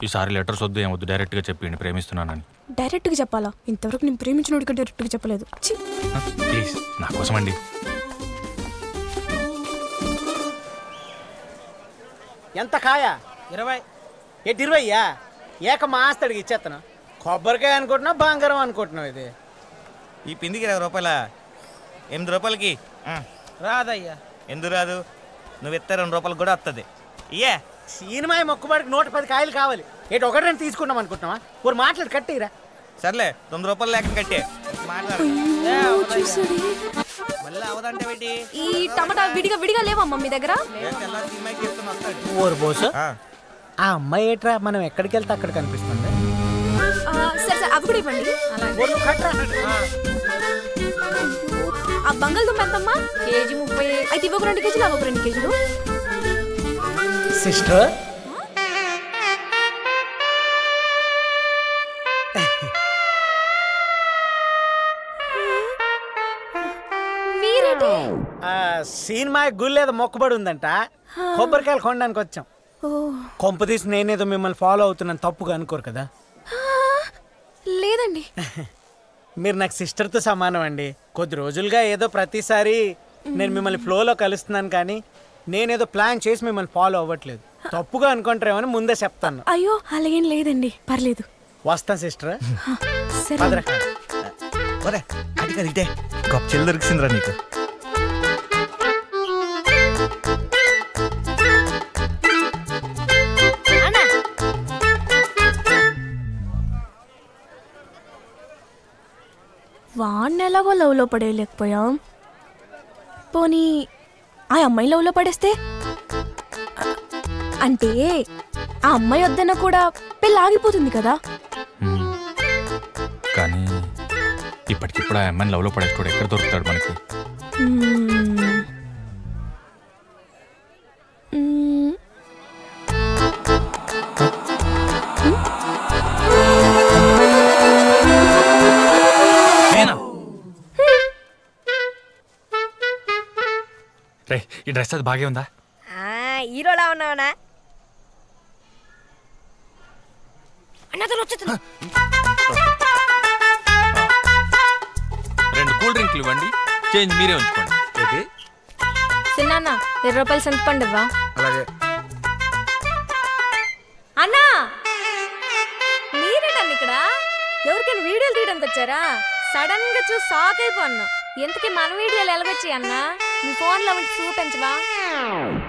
ఈసారి లెటర్స్ వద్దు ఏమొద్దు డైరెక్ట్గా చెప్పండి ప్రేమిస్తున్నానని డైరెక్ట్గా చెప్పాలా ఇంతవరకు నేను ప్రేమించినోడికి డైరెక్ట్గా చెప్పలేదు ఛీ! ప్లీజ్ నా కోసం అండి ఎంత కాయ ఇరవై ఎటు ఇరవయ్యా ఏక మాస్తడికి ఇచ్చేస్తాను కొబ్బరికాయ అనుకుంటున్నావు బంగారం అనుకుంటున్నావు ఇది ఈ పిందికి ఇరవై రూపాయల ఎనిమిది రూపాయలకి ఆ, రాదయ్యా ఎందుకు రాదు నువ్వు ఇస్తే రెండు రూపాయలు కూడా వస్తుంది ఇయ్యే సినిమా మొక్కుబడికి నూట పది కాయలు కావాలి ఎటు ఒకటి రెండు తీసుకున్నాం అనుకుంటున్నావా ஒரு మాట్లాడు కట్టిరా సర్లే తొమ్మిది రూపాయలు లేక కట్టే మాట్లాడు అయ్యో, చూసాడే. మళ్ళీ అవదంటే పెట్టి ఈ టమాటా విడిగా విడిగా లేవమ్మా మీ దగ్గర తెల్లారి సినిమాకి చెప్తున్నా వస్తాడు ఓరు బోసు ఆ, ఆ అమ్మాయి ఏట్రా మనం ఎక్కడికి వెళ్తే అక్కడ కనిపిస్తుంది ఆ, సరే సరే అవి కూడా ఇవ్వండి ఓరు నువ్వు కట్టరా. ఆ బంగాళదుంప ఎంతమ్మా కేజీ ముప్పై అయితే ఇవ్వకు రెండు కేజీలు అవ్వకు రెండు కేజీలు సిస్టర్ మీరేంటి ఆ, సినిమా గుళ్ళేదో మొక్కుబడి ఉందంట కొబ్బరికాయలు కొనడానికి వచ్చాం ఓ కొంప తీసి నేనేదో మిమ్మల్ని ఫాలో అవుతున్నాను తప్పుగా అనుకోరు కదా ఆ, లేదండి మీరు నాకు సిస్టర్తో సమానం అండి కొద్ది రోజులుగా ఏదో ప్రతిసారి నేను మిమ్మల్ని ఫ్లోలో కలుస్తున్నాను కానీ నేనేదో ప్లాన్ చేసి మిమ్మల్ని ఫాలో అవ్వట్లేదు తప్పుగా అనుకుంటారేమని ముందే చెప్తాను అయ్యో అలాగేం లేదండి పర్లేదు వస్తాను సిస్టర్ ఆ, సరే పదరా ఒరే అది కాదు ఇదే గొప్ప చెల్లి దొరికిసిందిరా నీకు వాడిని ఎలాగో లవ్లో పడేయలేకపోయాం పోనీ ఆ అమ్మాయి లవ్లో పడేస్తే అ- అంటే ఆ అమ్మాయి వద్దన్న కూడా పెళ్ళి ఆగిపోతుంది కదా మ్మ్. కానీ ఇప్పటికిప్పుడు ఆ అమ్మాయిని లవ్లో పడేస్తాడు ఎక్కడ దొరుకుతాడు మనకి మ్మ్. మ్మ్. నేనా రే ఈ డ్రెస్ అది బాగే ఉందా హీరోలా ఉన్నావునా రెండు కూల్ డ్రింక్లు ఇవ్వండి చేంజ్ మీరే ఉంచుకోండి ఏంటి చిన్నాన్న ఇరవై రూపాయలు సంతపండి ఇవ్వా అలాగే అన్నా మీరేటండి ఇక్కడ ఎవరికైనా వీడియోలు తీయడానికి వచ్చారా సడన్ గా చూసి షాక్ అయిపోన్నా ఎంతకీ మన వీడియోలు ఎలాగొచ్చాయి అన్నా మీ ఫోన్లో ఉంచి చూపించవా